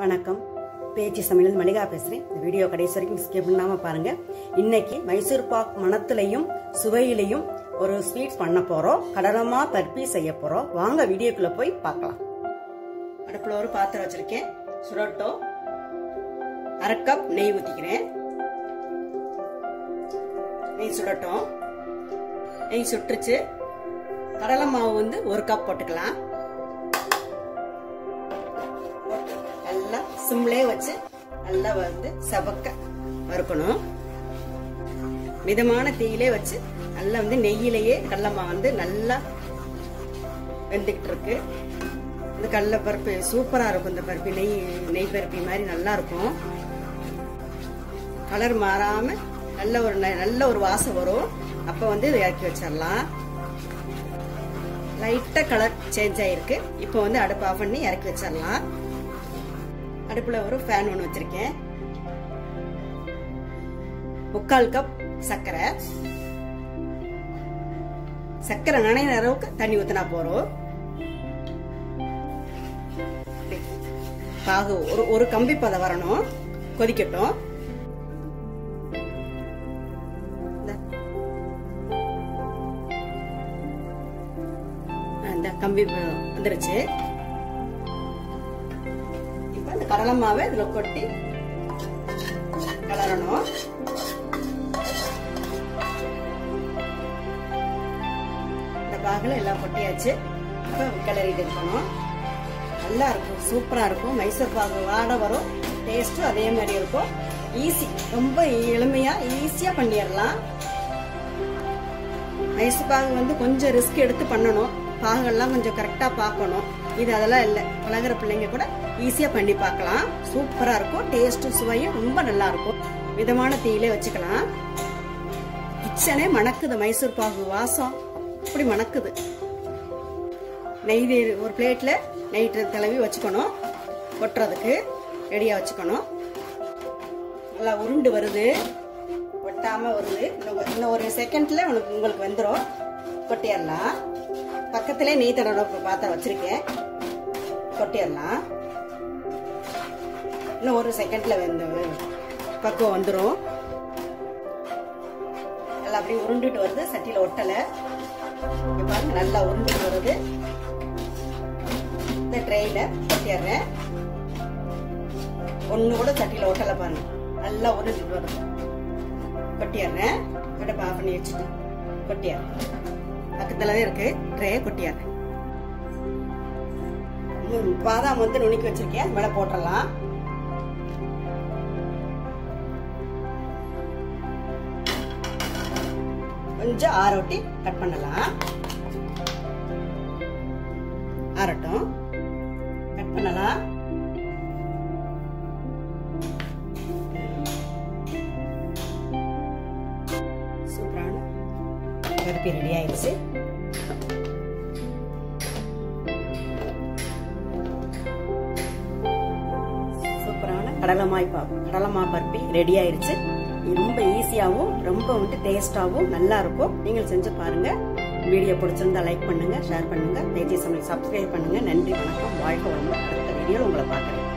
வணக்கம் பேச்சு சமையல் மளிகா பேசுறேன் இந்த வீடியோ கடைசி வரைக்கும் ஸ்கிப் பண்ணாம பாருங்க இன்னைக்கு மைசூர் பாக் மணத்திலையும் சுவையிலையும் ஒரு ஸ்வீட் பண்ண போறோம் கடலமா பர்பி செய்ய போறோம் வாங்க வீடியோக்குள்ள போய் பார்க்கலாம் அடுப்புல ஒரு பாத்திரம் வச்சிருக்கேன் சுரட்டும் அரை கப் நெய் ஊத்திக்கிறேன் நெய் சுடட்டும் நெய் சுட்டுருச்சு கடலை மாவு வந்து ஒரு கப் போட்டுக்கலாம் நல்லா சிம்லே வச்சு நல்லா வந்து செவக்க வறுக்கணும் மிதமான தீயிலே வச்சு நல்லா வந்து நெய்யிலேயே கடலமா வந்து நல்லா வெந்துக்கிட்டு இருக்கு இந்த கடல பருப்பு சூப்பரா இருக்கும் இந்த பருப்பு நெய் நெய் பருப்பி மாதிரி நல்லா இருக்கும் கலர் மாறாம நல்ல ஒரு நல்ல ஒரு வாசம் வரும் அப்ப வந்து இதை இறக்கி வச்சிடலாம் லைட்டா கலர் சேஞ்ச் ஆயிருக்கு இப்போ வந்து அடுப்பு ஆஃப் பண்ணி இறக்கி வச்சிடலாம் அடுப்புல ஒரு ஃபேன் ஒன்று வச்சிருக்கேன் முக்கால் கப் சர்க்கரை சர்க்கரை நனையிற அளவுக்கு தண்ணி ஊத்தினா போறோம் பாகு ஒரு ஒரு கம்பி பதம் வரணும் கொதிக்கட்டும் இந்த கம்பி வந்துருச்சு இப்ப இந்த கடலை மாவை இதுல கொட்டி கலரணும் இந்த பாகுல எல்லாம் கொட்டியாச்சு இப்ப கிளறிட்டு இருக்கணும் நல்லா இருக்கும் சூப்பரா இருக்கும் மைசூர் பாகு வாட வரும் டேஸ்டும் அதே மாதிரி இருக்கும் ஈஸி ரொம்ப எளிமையா ஈஸியா பண்ணிடலாம் மைசூர் பாகு வந்து கொஞ்சம் ரிஸ்க் எடுத்து பண்ணணும் பாகெல்லாம் கொஞ்சம் கரெக்டா பார்க்கணும் இது அதெல்லாம் இல்லை பழகிற பிள்ளைங்க கூட ஈஸியா பண்ணி பார்க்கலாம் சூப்பரா இருக்கும் டேஸ்ட்டும் சுவையும் ரொம்ப நல்லா இருக்கும் மிதமான தீயிலே வச்சுக்கலாம் கிச்சனே மணக்குது மைசூர் பாகு வாசம் அப்படி மணக்குது நெய் ஒரு பிளேட்ல நெய் தடவி வச்சுக்கணும் கொட்டுறதுக்கு ரெடியா வச்சுக்கணும் நல்லா உருண்டு வருது ஒட்டாம வருது இன்னும் ஒரு செகண்ட்ல உனக்கு உங்களுக்கு வந்துடும் கொட்டிடலாம் பக்கத்திலே நெய் தடவை பாத்திரம் வச்சிருக்கேன் கொட்டிடலாம் இன்னும் ஒரு செகண்ட்ல வந்து பக்குவம் வந்துடும் நல்லா அப்படியே உருண்டுட்டு வருது சட்டியில ஒட்டலை இங்க பாருங்க நல்லா உருண்டுட்டு வருது இந்த ட்ரெயில கொட்டிடுறேன் ஒண்ணு கூட சட்டியில ஒட்டலை பாருங்க நல்லா உருண்டுட்டு வருது கொட்டிடுறேன் அடுப்பு ஆஃப் பண்ணி வச்சுட்டு கொட்டிடுறேன் பக்கத்துல தான் இருக்கு ட்ரே கொட்டிடுறேன் பாதாம் வந்து நுணுக்கி வச்சிருக்கேன் மேல போட்டுடலாம் கொஞ்சம் ஆரோட்டி கட் பண்ணலாம் ஆரட்டும் கட் பண்ணலாம் சூப்பரான பருப்பி ரெடி ஆயிடுச்சு சூப்பரான கடலமாய் பா கடலமா பருப்பி ரெடி ஆயிடுச்சு ரொம்ப ஈஸியாகவும் ரொம்ப வந்து டேஸ்டாகவும் நல்லா இருக்கும் நீங்கள் செஞ்சு பாருங்க வீடியோ பிடிச்சிருந்தா லைக் பண்ணுங்க ஷேர் பண்ணுங்க தேஜி சமையல் சப்ஸ்கிரைப் பண்ணுங்க நன்றி வணக்கம் வாழ்க்கை வளமுடன் அடுத்த வீடியோ உங்களை பார்க்குறேன்